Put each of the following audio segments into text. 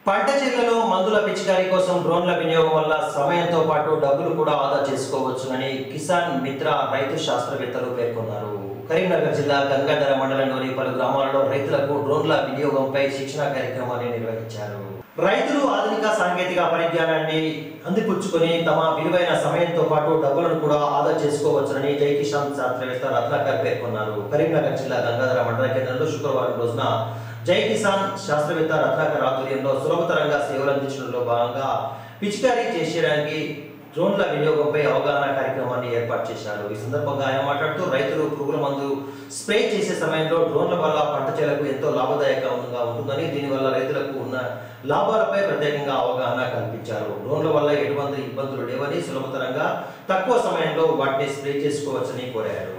పంట చేలలో మందుల పిచికారీ కోసం డ్రోన్ల వినియోగం వల్ల సమయంతో పాటు డబ్బులు కూడా ఆదా చేసుకోవచ్చునని కిసాన్ మిత్ర రైతు శాస్త్రవేత్తలు పేర్కొన్నారు కరీంనగర్ జిల్లా గంగాధర మండలంలోని పలు గ్రామాలలో రైతులకు డ్రోన్ల వినియోగంపై శిక్షణ కార్యక్రమాన్ని నిర్వహించారు రైతులు ఆధునిక సాంకేతిక పరిజ్ఞానాన్ని అందిపుచ్చుకొని తమ విలువైన సమయంతో పాటు డబ్బులను కూడా ఆదా చేసుకోవచ్చునని జై కిసాన్ శాస్త్రవేత్త రత్నాకర్ పేర్కొన్నారు కరీంనగర్ జిల్లా గంగాధర మండల కేంద్రంలో శుక్రవారం రోజున జై కిసాన్ శాస్త్రవేత్త రత్నాకర్ ఆధ్వర్యంలో సులభతరంగా సేవలు అందించడంలో భాగంగా పిచికారీ చేసేయడానికి డ్రోన్ల వినియోగంపై అవగాహన కార్యక్రమాన్ని ఏర్పాటు చేశారు ఈ సందర్భంగా ఆయన మాట్లాడుతూ రైతులు పురుగుల మందు స్ప్రే చేసే సమయంలో డ్రోన్ల వల్ల పంట చేలకు ఎంతో లాభదాయకంగా ఉంటుందని దీనివల్ల రైతులకు ఉన్న లాభాలపై ప్రత్యేకంగా అవగాహన కల్పించారు డ్రోన్ల వల్ల ఎటువంటి ఇబ్బందులు లేవని సులభతరంగా తక్కువ సమయంలో వాటిని స్ప్రే చేసుకోవచ్చని కోరారు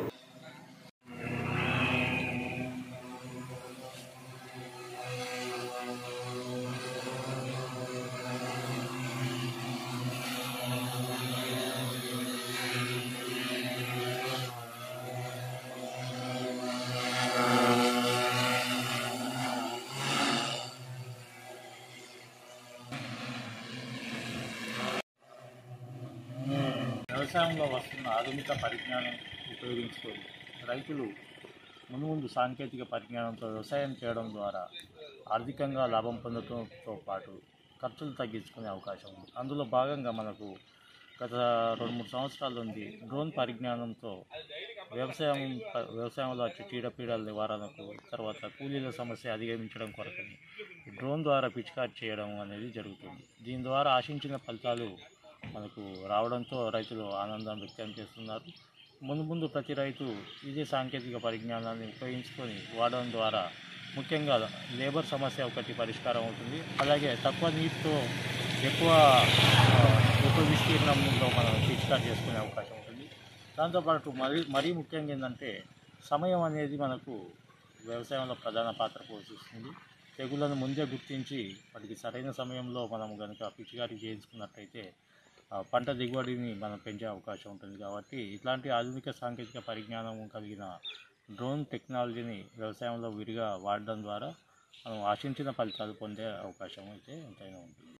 వ్యవసాయంలో వస్తున్న ఆధునిక పరిజ్ఞానం ఉపయోగించుకొని రైతులు ముందు ముందు సాంకేతిక పరిజ్ఞానంతో వ్యవసాయం చేయడం ద్వారా ఆర్థికంగా లాభం పొందడంతో పాటు ఖర్చులు తగ్గించుకునే అవకాశం ఉంది అందులో భాగంగా మనకు గత రెండు మూడు సంవత్సరాల నుండి డ్రోన్ పరిజ్ఞానంతో వ్యవసాయం వ్యవసాయంలో వచ్చే చీడపీడల నివారణకు తర్వాత కూలీల సమస్య అధిగమించడం కొరకని డ్రోన్ ద్వారా పిచికారి చేయడం అనేది జరుగుతుంది దీని ద్వారా ఆశించిన ఫలితాలు మనకు రావడంతో రైతులు ఆనందం వ్యక్తం చేస్తున్నారు ముందు ముందు ప్రతి రైతు ఇదే సాంకేతిక పరిజ్ఞానాన్ని ఉపయోగించుకొని వాడడం ద్వారా ముఖ్యంగా లేబర్ సమస్య ఒకటి పరిష్కారం అవుతుంది అలాగే తక్కువ నీటితో ఎక్కువ ఆ, ఎక్కువ విస్తీర్ణంలో మనం పిచికారి చేసుకునే అవకాశం ఉంటుంది దాంతోపాటు మరీ మరీ ముఖ్యంగా ఏంటంటే సమయం అనేది మనకు వ్యవసాయంలో ప్రధాన పాత్ర పోషిస్తుంది తెగులను ముందే గుర్తించి వాటికి సరైన సమయంలో మనం కనుక పిచికారీ చేయించుకున్నట్టయితే ఆ, పంట దిగుబడిని మనం పెంచే అవకాశం ఉంటుంది కాబట్టి ఇట్లాంటి ఆధునిక సాంకేతిక పరిజ్ఞానం కలిగిన డ్రోన్ టెక్నాలజీని వ్యవసాయంలో విరిగా వాడడం ద్వారా మనం ఆశించిన ఫలితాలు పొందే అవకాశం అయితే ఎంతైనా ఉంటుంది